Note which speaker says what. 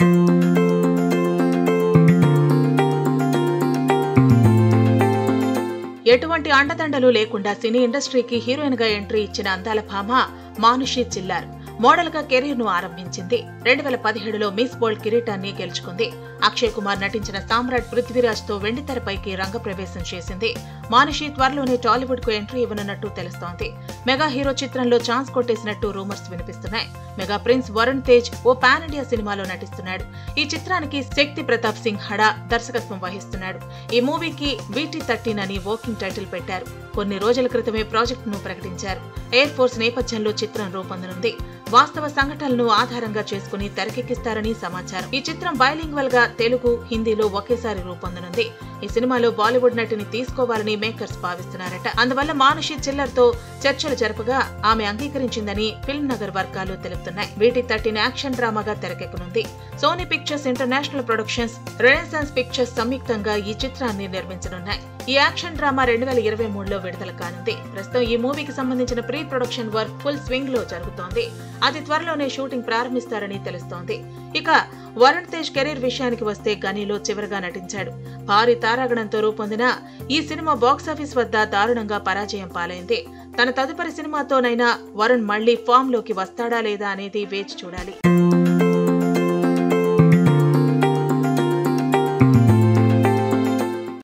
Speaker 1: ఎటువంటి అండదండలు లేకుండా సినీ ఇండస్ట్రీకి హీరోయిన్ గా ఎంట్రీ ఇచ్చిన అందాల భామ మానుషి చిల్లార్ మోడల్ గా కెరీర్ ను ఆరంభించింది రెండు వేల పదిహేడులో మిస్ వరల్డ్ కిరీటాన్ని గెలుచుకుంది అక్షయ్ కుమార్ నటించిన సామ్రాట్ పృథ్వీరాజ్ తో వెండితెరపైకి రంగప్రవేశం చేసింది మానుషి త్వరలోనే టాలీవుడ్ కు ఎంట్రీ ఇవ్వనున్నట్టు తెలుస్తోంది మెగా హీరో చిత్రంలో ఛాన్స్ కొట్టేసినట్టు రూమర్స్ వినిపిస్తున్నాయి మెగా ప్రిన్స్ వరుణ్ తేజ్ ఓ పాన్ ఇండియా సినిమాలో నటిస్తున్నాడు ఈ చిత్రానికి శక్తి ప్రతాప్ సింగ్ హడా దర్శకత్వం వహిస్తున్నాడు ఈ మూవీకి వీటీ థర్టీన్ అని వర్కింగ్ టైటిల్ పెట్టారు కొన్ని రోజుల క్రితమే ప్రాజెక్ట్ ను ప్రకటించారు ఎయిర్ ఫోర్స్ నేపథ్యంలో చిత్రం రూపొందనుంది వాస్తవ సంఘటనలను ఆధారంగా చేసుకుని తెరకెక్కిస్తారని సమాచారం ఈ చిత్రం బైలింగ్వల్ గా తెలుగు హిందీలో ఒకేసారి రూపొందనుంది ఈ సినిమాలో బాలీవుడ్ నటిని తీసుకోవాలని మేకర్స్ భావిస్తున్నారట అందువల్ల మానుషి చిల్లర్ తో చర్చలు జరపగా ఆమె అంగీకరించిందని ఫిల్మ్ నగర్ వర్గాలు తెలుపుతున్నాయి వీటి థర్టీన్ యాక్షన్ డ్రామాగా తెరకెక్కనుంది Sony pictures international productions renaissance pictures సంయుక్తంగా ఈ చిత్రాన్ని నిర్మించనున్నాయి ఈ యాక్షన్ డ్రామా రెండు వేల ఇరవై మూడులో విడుదల కానుంది ప్రస్తుతం ఈ మూవీకి సంబంధించిన pre production work full swing లో జరుగుతోంది అతి త్వరలోనే షూటింగ్ ప్రారంభిస్తారని తెలుస్తోంది ఇక వరుణ్ తేజ్ కెరీర్ విషయానికి వస్తే గనిలో చివరగా నటించాడు భారీ తారాగణంతో రూపొందిన ఈ సినిమా బాక్సాఫీస్ వద్ద దారుణంగా పరాజయం పాలైంది తన తదుపరి సినిమాతోనైనా వరుణ్ మళ్లీ ఫామ్ లోకి వస్తాడా లేదా అనేది వేచి చూడాలి